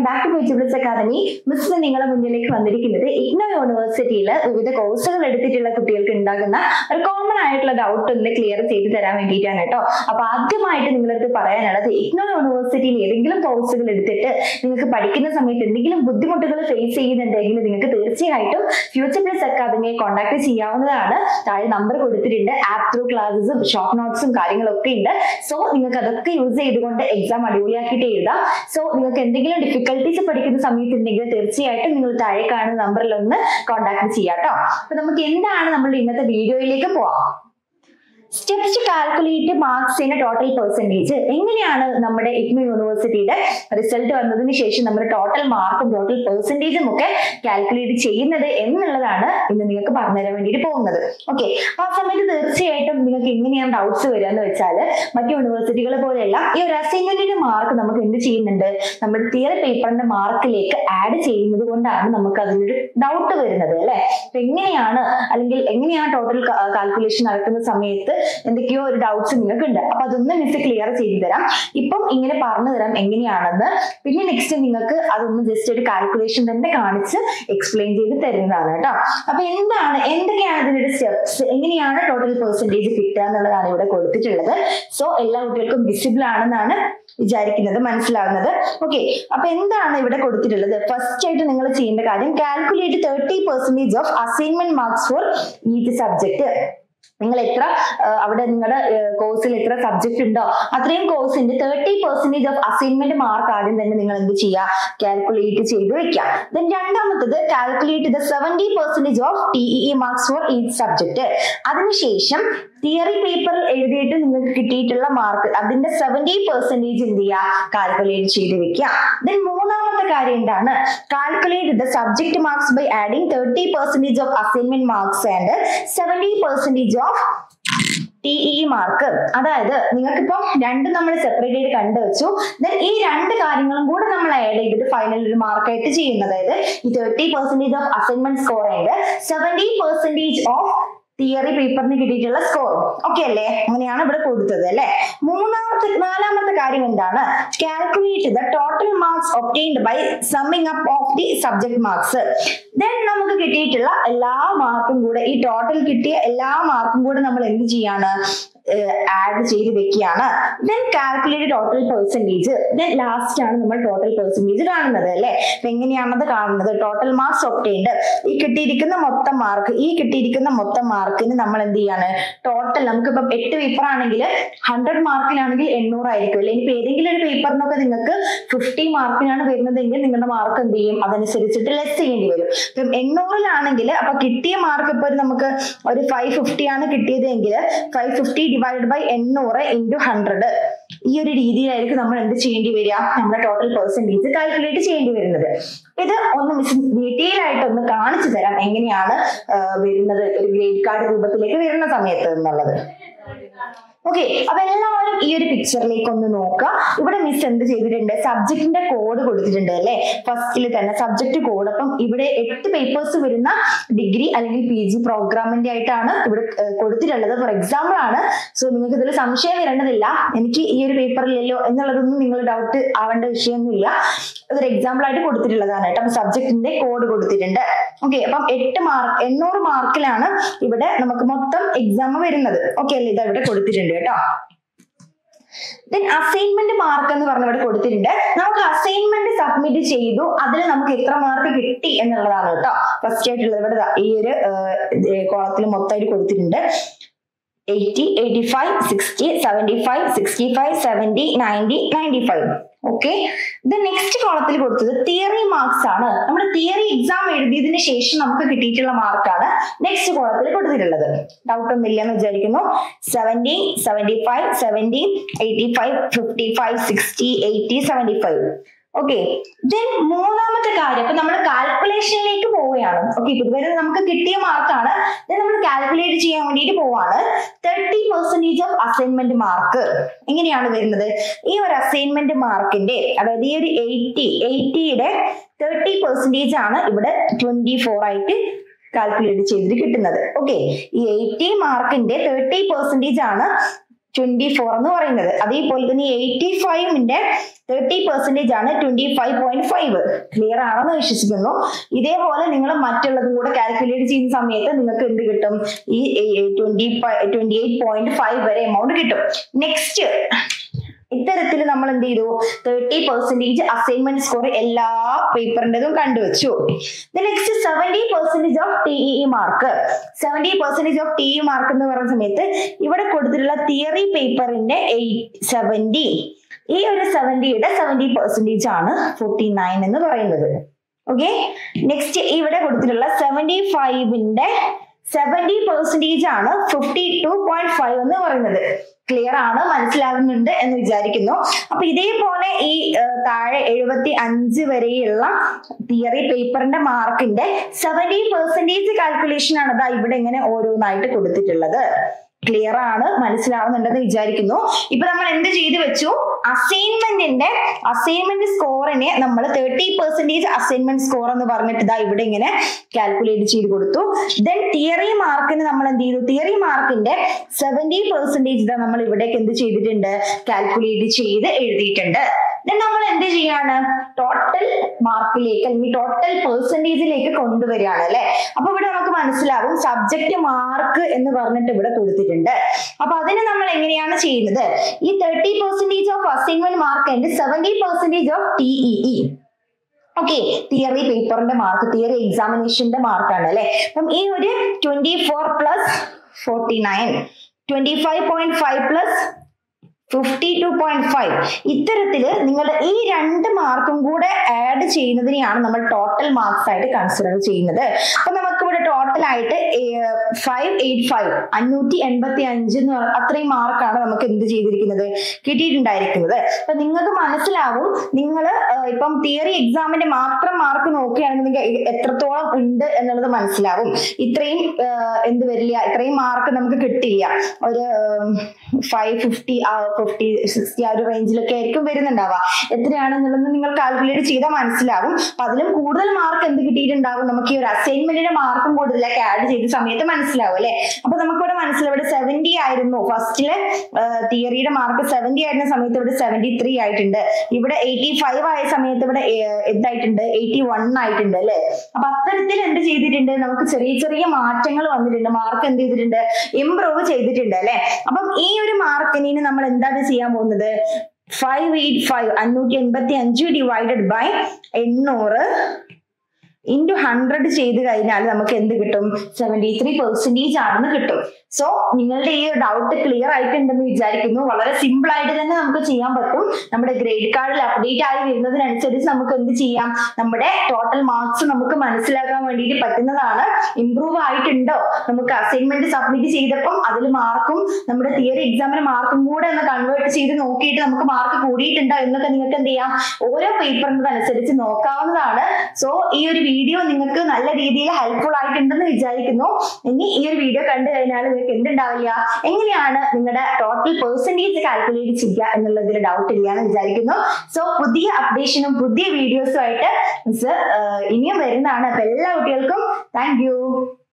back to vegetables academy miss നിങ്ങളുടെ മുന്നിലേക്ക് വന്നിരിക്കുന്നത് ഇഗ്നോ യൂണിവേഴ്സിറ്റിയിൽ വിവിധ കോഴ്സുകൾ എടുത്തിട്ടുള്ള കുട്ടികൾക്ക് ഉണ്ടാകുന്ന ഒരു കോമൺ ആയിട്ടുള്ള ഡൗട്ട് ഒന്ന് ക്ലിയർ ചെയ്ത് തരാൻ വേണ്ടിയിട്ടാണ് കേട്ടോ അപ്പൊ ആദ്യമായിട്ട് നിങ്ങളടുത്ത് പറയാനുള്ളത് ഇഗ്നോ യൂണിവേഴ്സിറ്റിയിൽ ഏതെങ്കിലും കോഴ്സുകൾ എടുത്തിട്ട് നിങ്ങൾക്ക് പഠിക്കുന്ന സമയത്ത് എന്തെങ്കിലും ബുദ്ധിമുട്ടുകൾ ഫേസ് ചെയ്യുന്നുണ്ടെങ്കിൽ നിങ്ങൾക്ക് തീർച്ചയായിട്ടും ഫ്യൂച്ചർ പ്ലസ് അക്കാദമിയെ കോൺടാക്ട് ചെയ്യാവുന്നതാണ് താഴെ നമ്പർ കൊടുത്തിട്ടുണ്ട് ആപ്പ് ത്രൂ ക്ലാസ്സും ഷോർട്ട് നോട്ട്സും കാര്യങ്ങളൊക്കെ ഉണ്ട് സോ നിങ്ങൾക്ക് അതൊക്കെ യൂസ് ചെയ്തുകൊണ്ട് എക്സാം അടിപൊളിയാക്കിയിട്ട് എഴുതാം സോ നിങ്ങൾക്ക് എന്തെങ്കിലും ഡിഫിക്കൽട്ടീസ് പഠിക്കുന്ന സമയത്ത് ഉണ്ടെങ്കിൽ തീർച്ചയായിട്ടും നിങ്ങൾ താഴെ കാണുന്ന നമ്പറിൽ ഒന്ന് കോൺടാക്ട് ചെയ്യാം കേട്ടോ അപ്പൊ നമുക്ക് എന്താണ് നമ്മളുടെ ഇന്നത്തെ വീഡിയോയിലേക്ക് പോവാം steps to calculate marks in total percentage എങ്ങനെയാണ് നമ്മുടെ ഇഗ്നോ യൂണിവേഴ്സിറ്റിയുടെ റിസൾട്ട് വന്നതിന് ശേഷം നമ്മുടെ ടോട്ടൽ മാർക്കും ടോട്ടൽ പെർസെൻറ്റേജും ഒക്കെ കാൽക്കുലേറ്റ് ചെയ്യുന്നത് എന്നുള്ളതാണ് ഇന്ന് നിങ്ങൾക്ക് പറഞ്ഞുതരാൻ വേണ്ടിയിട്ട് പോകുന്നത് ഓക്കെ അപ്പൊ ആ സമയത്ത് തീർച്ചയായിട്ടും നിങ്ങൾക്ക് എങ്ങനെയാണ് ഡൗട്ട്സ് വരിക എന്ന് വെച്ചാൽ മറ്റു യൂണിവേഴ്സിറ്റികൾ പോലെയല്ല ഈ ഒരു അസൈൻമെന്റിന്റെ മാർക്ക് നമുക്ക് എന്ത് ചെയ്യുന്നുണ്ട് നമ്മുടെ തിയറി പേപ്പറിന്റെ മാർക്കിലേക്ക് ആഡ് ചെയ്യുന്നത് കൊണ്ടാണ് നമുക്ക് അതിനൊരു ഡൗട്ട് വരുന്നത് അല്ലെ അപ്പൊ എങ്ങനെയാണ് അല്ലെങ്കിൽ എങ്ങനെയാണ് ടോട്ടൽ കാൽക്കുലേഷൻ നടക്കുന്ന സമയത്ത് എന്തൊക്കെയോ ഒരു ഡൗട്ട്സ് നിങ്ങൾക്ക് ഉണ്ട് അപ്പൊ അതൊന്ന് മിസ് ക്ലിയർ ചെയ്തു തരാം ഇപ്പം ഇങ്ങനെ പറഞ്ഞു തരാം എങ്ങനെയാണെന്ന് പിന്നെ നെക്സ്റ്റ് നിങ്ങൾക്ക് അതൊന്ന് ജസ്റ്റ് ഒരു കാൽക്കുലേഷൻ തന്നെ കാണിച്ച് എക്സ്പ്ലെയിൻ ചെയ്ത് തരുന്നതാണ് കേട്ടോ അപ്പൊ എന്താണ് എന്തൊക്കെയാണ് ഇതിന്റെ സ്റ്റെപ്സ് എങ്ങനെയാണ് ടോട്ടൽ പെർസെന്റേജ് കിട്ടുക എന്നുള്ളതാണ് ഇവിടെ കൊടുത്തിട്ടുള്ളത് സോ എല്ലാ കുട്ടികൾക്കും വിസിബിൾ ആണെന്നാണ് വിചാരിക്കുന്നത് മനസ്സിലാവുന്നത് ഓക്കെ അപ്പൊ എന്താണ് ഇവിടെ കൊടുത്തിട്ടുള്ളത് ഫസ്റ്റ് ആയിട്ട് നിങ്ങൾ ചെയ്യേണ്ട കാര്യം calculate thirty percentage of assignment marks for each subject നിങ്ങൾ എത്ര ആ, അവിടെ നിങ്ങളുടെ കോഴ്സിൽ എത്ര സബ്ജക്ട് ഉണ്ടോ അത്രയും കോഴ്സിന്റെ thirty percentage of assignment mark ആദ്യം തന്നെ നിങ്ങൾ എന്ത് ചെയ്യുക കാൽക്കുലേറ്റ് ചെയ്ത് വെക്കാം ദെൻ രണ്ടാമത്തത് calculate the seventy percentage of TEE marks for each subject അതിനുശേഷം തിയറി പേപ്പറിൽ എഴുതിയിട്ട് നിങ്ങൾക്ക് കിട്ടിയിട്ടുള്ള മാർക്ക് അതിന്റെ സെവന്റി പെർസെന്റേജ് എന്ത് ചെയ്യുക കാൽക്കുലേറ്റ് ചെയ്ത് വെക്കുക ദെൻ മൂന്നാമത്തെ കാര്യം എന്താണ് calculate the subject marks by adding thirty percentage of assignment marks and seventy percentage of TE mark അതായത് നിങ്ങൾക്കിപ്പം രണ്ടും നമ്മൾ സെപ്പറേറ്റ് ആയിട്ട് കണ്ടു വെച്ചു ദെൻ ഈ രണ്ട് കാര്യങ്ങളും കൂടെ നമ്മൾ ആഡ് ചെയ്തിട്ട് ഫൈനൽ ഒരു മാർക്കായിട്ട് ചെയ്യുന്നത് അതായത് ഈ thirty percentage of assignment score and seventy percentage of theory പേപ്പറിന് കിട്ടിയിട്ടുള്ള സ്കോർ ഓക്കെ അല്ലേ അങ്ങനെയാണ് ഇവിടെ കൊടുത്തത് അല്ലെ മൂന്നാമത്തെ നാലാമത്തെ കാര്യം എന്താണ് calculate the total marks obtained by summing up of the subject marks then നമുക്ക് കിട്ടിയിട്ടുള്ള എല്ലാ മാർക്കും കൂടെ ഈ ടോട്ടൽ കിട്ടിയ എല്ലാ മാർക്കും കൂടെ നമ്മൾ എന്ത് ചെയ്യാണ് ആഡ് ചെയ്ത് വെക്കുകയാണ് then calculate total percentage then last ആണ് നമ്മൾ ടോട്ടൽ പെർസെന്റേജ് കാണുന്നത് അല്ലെ അപ്പൊ എങ്ങനെയാണത് കാണുന്നത് ടോട്ടൽ മാർക്സ് ഒപ്റ്റൈൻഡ് ഈ കിട്ടിയിരിക്കുന്ന മൊത്തം മാർക്ക് ഈ കിട്ടിയിരിക്കുന്ന മൊത്തം മാർക്കിന് നമ്മൾ എന്ത് ചെയ്യാണ് ടോട്ടൽ നമുക്കിപ്പം എട്ട് പേപ്പർ ആണെങ്കിൽ ഹൺഡ്രഡ് മാർക്കിനാണെങ്കിൽ എണ്ണൂറായിരിക്കും അല്ലെ ഇനിയിപ്പോ ഏതെങ്കിലും ഒരു പേപ്പറിനൊക്കെ നിങ്ങൾക്ക് ഫിഫ്റ്റി മാർക്കിനാണ് വരുന്നതെങ്കിൽ നിങ്ങളുടെ മാർക്ക് എന്ത് ചെയ്യും അതനുസരിച്ചിട്ട് ലെസ് ചെയ്യേണ്ടി വരും ഇപ്പം എണ്ണൂറിലാണെങ്കിൽ അപ്പൊ കിട്ടിയ മാർക്ക് ഇപ്പൊ ഒരു നമുക്ക് ഒരു ഫൈവ് ഫിഫ്റ്റി ആണ് കിട്ടിയതെങ്കിൽ ഫൈവ് ഫിഫ്റ്റി ഡിവൈഡ് ബൈ എണ്ണൂറ് ഇൻറ്റു ഹൺഡ്രഡ് ഈ ഒരു രീതിയിലായിരിക്കും നമ്മൾ എന്ത് ചെയ്യേണ്ടി വരിക നമ്മുടെ ടോട്ടൽ പെർസെന്റേജ് കാൽക്കുലേറ്റ് ചെയ്യേണ്ടി വരുന്നത് ഇത് ഒന്ന് മിസ് ഡീറ്റെയിൽ ആയിട്ട് ഒന്ന് കാണിച്ചു തരാം എങ്ങനെയാണ് ആ, വരുന്നത് ഒരു ഗ്രേഡ് കാർഡ് രൂപത്തിലേക്ക് വരുന്ന സമയത്ത് എന്നുള്ളത് ഓക്കെ അപ്പൊ എല്ലാവരും ഈ ഒരു പിക്ചറിലേക്ക് ഒന്ന് നോക്കുക ഇവിടെ മിസ് എന്ത് ചെയ്തിട്ടുണ്ട് സബ്ജക്റ്റിന്റെ കോഡ് കൊടുത്തിട്ടുണ്ട് അല്ലെ ഫസ്റ്റിൽ തന്നെ സബ്ജക്ട് കോഡ് അപ്പം ഇവിടെ എട്ട് പേപ്പേഴ്സ് വരുന്ന ഡിഗ്രി അല്ലെങ്കിൽ പി ജി പ്രോഗ്രാമിന്റെ ആയിട്ടാണ് ഇവിടെ ഏർ, കൊടുത്തിട്ടുള്ളത് ഫോർ എക്സാമ്പിൾ ആണ് സോ നിങ്ങൾക്ക് ഇതിൽ സംശയം വരേണ്ടതില്ല എനിക്ക് ഈ ഒരു പേപ്പറിലല്ലോ എന്നുള്ളതൊന്നും നിങ്ങൾ ഡൗട്ട് ആവേണ്ട വിഷയമൊന്നുമില്ല ഇതൊരു എക്സാമ്പിൾ ആയിട്ട് കൊടുത്തിട്ടുള്ളതാണ് കേട്ടോ അപ്പൊ സബ്ജക്റ്റിന്റെ കോഡ് കൊടുത്തിട്ടുണ്ട് ഓക്കെ അപ്പം എട്ട് മാർക്ക് എണ്ണൂറ് മാർക്കിലാണ് ഇവിടെ നമുക്ക് മൊത്തം എക്സാം വരുന്നത് ഓക്കെ അല്ലേ ഇത് ഇവിടെ കൊടുത്തിട്ടുണ്ട് കേട്ടോ ദെൻ അസൈൻമെന്റ് മാർക്ക് എന്ന് പറഞ്ഞ ഇവിടെ കൊടുത്തിട്ടുണ്ട് നമുക്ക് അസൈൻമെന്റ് സബ്മിറ്റ് ചെയ്തു അതിൽ നമുക്ക് എത്ര മാർക്ക് കിട്ടി എന്നുള്ളതാണ് കേട്ടോ ഫസ്റ്റ് ആയിട്ടുള്ളത് ഇവിടെ ദാ ഈ ഒരു കോളത്തിൽ മൊത്തമായിട്ട് കൊടുത്തിട്ടുണ്ട് eighty eighty five sixty seventy five sixty five seventy ninety ninety five okay ഇത് നെക്സ്റ്റ് കോളത്തിൽ കൊടുത്തത് തിയറി മാർക്സ് ആണ് നമ്മുടെ തിയറി എക്സാം എഴുതിയതിന് ശേഷം നമുക്ക് കിട്ടിയിട്ടുള്ള മാർക്കാണ് നെക്സ്റ്റ് കോളത്തിൽ കൊടുത്തിട്ടുള്ളത് ഡൗട്ട് ഒന്നും ഇല്ലെന്ന് വിചാരിക്കുന്നു seventy seventy five seventy eighty five fifty five sixty eighty seventy five okay then മൂന്നാമത്തെ കാര്യം അപ്പൊ നമ്മൾ കാൽക്കുലേഷനിലേക്ക് പോവുകയാണ് ഓക്കെ ഇതുവരെ നമുക്ക് കിട്ടിയ മാർക്കാണ് നമ്മൾ കാൽക്കുലേറ്റ് ചെയ്യാൻ വേണ്ടിയിട്ട് പോവാണ് thirty percentage of assignment mark എങ്ങനെയാണ് വരുന്നത് ഈ ഒരു അസൈൻമെന്റ് മാർക്കിന്റെ അതായത് ഈ ഒരു എയ്റ്റി എയ്റ്റിയുടെ തേർട്ടി പെർസെന്റേജ് ആണ് ഇവിടെ ട്വന്റി ഫോർ ആയിട്ട് കാൽക്കുലേറ്റ് ചെയ്തിട്ട് കിട്ടുന്നത് ഓക്കെ ഈ എയ്റ്റി മാർക്കിന്റെ തേർട്ടി പെർസെന്റേജ് ആണ് ട്വന്റി ഫോർ എന്ന് പറയുന്നത് അതേപോലെ തന്നെ എയ്റ്റി ഫൈവിന്റെ തേർട്ടി പെർസെന്റേജ് ആണ് twenty five point five clear ആണെന്ന് വിശ്വസിക്കുന്നു ഇതേപോലെ നിങ്ങൾ മറ്റുള്ളതും കൂടെ കാൽക്കുലേറ്റ് ചെയ്യുന്ന സമയത്ത് നിങ്ങൾക്ക് എന്ത് കിട്ടും ഈ twenty twenty eight point five വരെ എമൗണ്ട് കിട്ടും നെക്സ്റ്റ് ഇത്തരത്തിൽ നമ്മൾ എന്ത് ചെയ്തു തേർട്ടി പെർസെന്റേജ് അസൈൻമെന്റ് സ്കോർ എല്ലാ പേപ്പറിൻ്റെതും കണ്ടുവച്ചു next seventy percentage of TE mark seventy percentage of TE mark എന്ന് പറയുന്ന സമയത്ത് ഇവിടെ കൊടുത്തിട്ടുള്ള തിയറി പേപ്പറിന്റെ എയ്റ്റ് സെവന്റി ഈ ഒരു സെവന്റിയുടെ സെവന്റി പെർസെന്റേജ് ആണ് ഫോർട്ടി നയൻ എന്ന് പറയുന്നത് ഓക്കെ നെക്സ്റ്റ് ഇവിടെ കൊടുത്തിട്ടുള്ള സെവന്റി ഫൈവിന്റെ സെവന്റി പെർസെന്റേജ് ആണ് ഫിഫ്റ്റി ടു പോയിന്റ് ഫൈവ് എന്ന് പറയുന്നത് ക്ലിയർ ആണ് മനസ്സിലാകുന്നുണ്ട് എന്ന് വിചാരിക്കുന്നു അപ്പൊ ഇതേപോലെ ഈ ഏർ, താഴെ എഴുപത്തി അഞ്ച് വരെയുള്ള തിയറി പേപ്പറിന്റെ മാർക്കിന്റെ സെവന്റി പെർസെന്റേജ് കാൽക്കുലേഷൻ ആണ് ദാ ഇവിടെ ഇങ്ങനെ ഓരോന്നായിട്ട് കൊടുത്തിട്ടുള്ളത് ക്ലിയർ ആണ് മനസ്സിലാവുന്നുണ്ടെന്ന് വിചാരിക്കുന്നു ഇപ്പൊ നമ്മൾ എന്ത് ചെയ്തു വെച്ചു അസൈൻമെന്റിന്റെ അസൈൻമെന്റ് സ്കോറിനെ നമ്മൾ തേർട്ടി പെർസെന്റേജ് അസൈൻമെന്റ് സ്കോർ എന്ന് പറഞ്ഞിട്ട് ഇതാ ഇവിടെ ഇങ്ങനെ കാൽക്കുലേറ്റ് ചെയ്ത് കൊടുത്തു ദെൻ തിയറി മാർക്കിന് നമ്മൾ എന്ത് ചെയ്തു തിയറി മാർക്കിന്റെ സെവന്റി പെർസെന്റേജ് ഇതാ നമ്മൾ ഇവിടേക്ക് എന്ത് ചെയ്തിട്ടുണ്ട് കാൽക്കുലേറ്റ് ചെയ്ത് എഴുതിയിട്ടുണ്ട് ദെൻ നമ്മൾ എന്ത് ചെയ്യാണ് ടോട്ടൽ മാർക്കിലേക്ക് അല്ലെങ്കിൽ ടോട്ടൽ പെർസെന്റേജിലേക്ക് കൊണ്ടുവരികയാണ് അല്ലെ അപ്പൊ ഇവിടെ നമുക്ക് മനസ്സിലാവും സബ്ജക്ട് മാർക്ക് എന്ന് പറഞ്ഞിട്ട് ഇവിടെ കൊടുത്തിട്ടുണ്ട് അപ്പൊ അതിന് നമ്മൾ എങ്ങനെയാണ് ചെയ്യുന്നത് ഈ thirty percentage of assignment mark and seventy percentage of TEE okay theory പേപ്പറിന്റെ മാർക്ക് തിയറി എക്സാമിനേഷന്റെ മാർക്കാണ് അല്ലെ അപ്പം ഈ ഒരു twenty four plus forty nine twenty five point five plus fifty two point five ഇത്തരത്തില് നിങ്ങളുടെ ഈ രണ്ട് മാർക്കും കൂടെ ആഡ് ചെയ്യുന്നതിനെയാണ് നമ്മൾ ടോട്ടൽ മാർക്സ് ആയിട്ട് കൺസിഡർ ചെയ്യുന്നത് അപ്പൊ നമുക്ക് ഇവിടെ ടോട്ടൽ ആയിട്ട് ഫൈവ് എയ്റ്റ് ഫൈവ് അഞ്ഞൂറ്റി എൺപത്തി അഞ്ച് എന്ന് പറ- അത്രയും മാർക്കാണ് നമുക്ക് എന്ത് ചെയ്തിരിക്കുന്നത് കിട്ടിയിട്ടുണ്ടായിരിക്കുന്നത് അപ്പൊ നിങ്ങൾക്ക് മനസ്സിലാവും നിങ്ങൾ ഇപ്പം തിയറി എക്സാമിന്റെ മാത്രം മാർക്ക് നോക്കുകയാണെങ്കിൽ നിങ്ങൾക്ക് എത്രത്തോളം ഉണ്ട് എന്നുള്ളത് മനസ്സിലാവും ഇത്രയും ആഹ് എന്ത് വരില്ല ഇത്രയും മാർക്ക് നമുക്ക് കിട്ടില്ല ഒരു ഫൈവ് ഫിഫ്റ്റി ഫിഫ്റ്റി സിക്സ്റ്റി ആ ഒരു റേഞ്ചിലൊക്കെ ആയിരിക്കും വരുന്നുണ്ടാവുക എത്രയാണെന്നുള്ളത് നിങ്ങൾ കാൽക്കുലേറ്റ് ചെയ്താൽ മനസ്സിലാവും അപ്പൊ അതിലും കൂടുതൽ മാർക്ക് എന്ത് കിട്ടിയിട്ടുണ്ടാവും നമുക്ക് ഈ ഒരു അസൈൻമെന്റിന്റെ മാർക്കും കൂടുതലൊക്കെ ആഡ് ചെയ്ത സമയത്ത് മനസ്സിലാവും അല്ലെ അപ്പൊ നമുക്കിവിടെ മനസ്സിലാവും ഇവിടെ സെവന്റി ആയിരുന്നു ഫസ്റ്റിലെ തിയറിയുടെ മാർക്ക് സെവന്റി ആയിരുന്ന സമയത്ത് ഇവിടെ സെവന്റി ത്രീ ആയിട്ടുണ്ട് ഇവിടെ എയ്റ്റി ഫൈവ് ആയ സമയത്ത് ഇവിടെ ഏർ, എന്തായിട്ടുണ്ട് എയ്റ്റി വൺ ആയിട്ടുണ്ട് അല്ലെ അപ്പൊ അത്തരത്തിൽ എന്ത് ചെയ്തിട്ടുണ്ട് നമുക്ക് ചെറിയ ചെറിയ മാറ്റങ്ങൾ വന്നിട്ടുണ്ട് മാർക്ക് എന്ത് ചെയ്തിട്ടുണ്ട് ഇംപ്രൂവ് ചെയ്തിട്ടുണ്ട് അല്ലെ അപ്പം ഈ ഒരു മാർക്കിന് നമ്മൾ എന്താണ് ചെയ്യാൻ പോകുന്നത് ഫൈവ് എയ്റ്റ് ഫൈവ് അഞ്ഞൂറ്റി എൺപത്തി അഞ്ച് ഡിവൈഡഡ് ബൈ എണ്ണൂറ് ഇൻറ്റു ഹൺഡ്രഡ് ചെയ്ത് കഴിഞ്ഞാൽ നമുക്ക് എന്ത് കിട്ടും സെവന്റി ത്രീ പെർസെന്റേജ് ആണെന്ന് കിട്ടും സോ നിങ്ങളുടെ ഈ ഡൗട്ട് ക്ലിയർ ആയിട്ടുണ്ടെന്ന് വിചാരിക്കുന്നു വളരെ സിമ്പിൾ ആയിട്ട് തന്നെ നമുക്ക് ചെയ്യാൻ പറ്റും നമ്മുടെ ഗ്രേഡ് കാർഡിൽ അപ്ഡേറ്റ് ആയി വരുന്നതിനനുസരിച്ച് നമുക്ക് എന്ത് ചെയ്യാം നമ്മുടെ ടോട്ടൽ മാർക്സ് നമുക്ക് മനസ്സിലാക്കാൻ വേണ്ടിയിട്ട് പറ്റുന്നതാണ് ഇംപ്രൂവ് ആയിട്ടുണ്ടോ നമുക്ക് അസൈൻമെന്റ് സബ്മിറ്റ് ചെയ്തപ്പം അതിൽ മാർക്കും നമ്മുടെ തിയറി എക്സാമിന് മാർക്കും കൂടെ ഒന്ന് കൺവേർട്ട് ചെയ്ത് നോക്കിയിട്ട് നമുക്ക് മാർക്ക് കൂടിയിട്ടുണ്ടോ എന്നൊക്കെ നിങ്ങൾക്ക് എന്ത് ചെയ്യാം ഓരോ പേപ്പറിനനുസരിച്ച് നോക്കാവുന്നതാണ് സോ ഈ ഒരു വീഡിയോ നിങ്ങൾക്ക് നല്ല രീതിയിൽ ഹെൽപ്ഫുൾ ആയിട്ടുണ്ടെന്ന് വിചാരിക്കുന്നു ഇനി ഈ ഒരു വീഡിയോ കണ്ടു കഴിഞ്ഞാൽ നിങ്ങൾക്ക് എന്തുണ്ടാവില്ല എങ്ങനെയാണ് നിങ്ങളുടെ ടോട്ടൽ പെർസെന്റേജ് കാൽക്കുലേറ്റ് ചെയ്യുക എന്നുള്ളതിൽ ഡൗട്ട് ഇല്ല എന്ന് വിചാരിക്കുന്നു സോ പുതിയ അപ്ഡേഷനും പുതിയ വീഡിയോസും ആയിട്ട് മിസ് ഇനിയും വരുന്നതാണ് അപ്പൊ എല്ലാ കുട്ടികൾക്കും താങ്ക് യു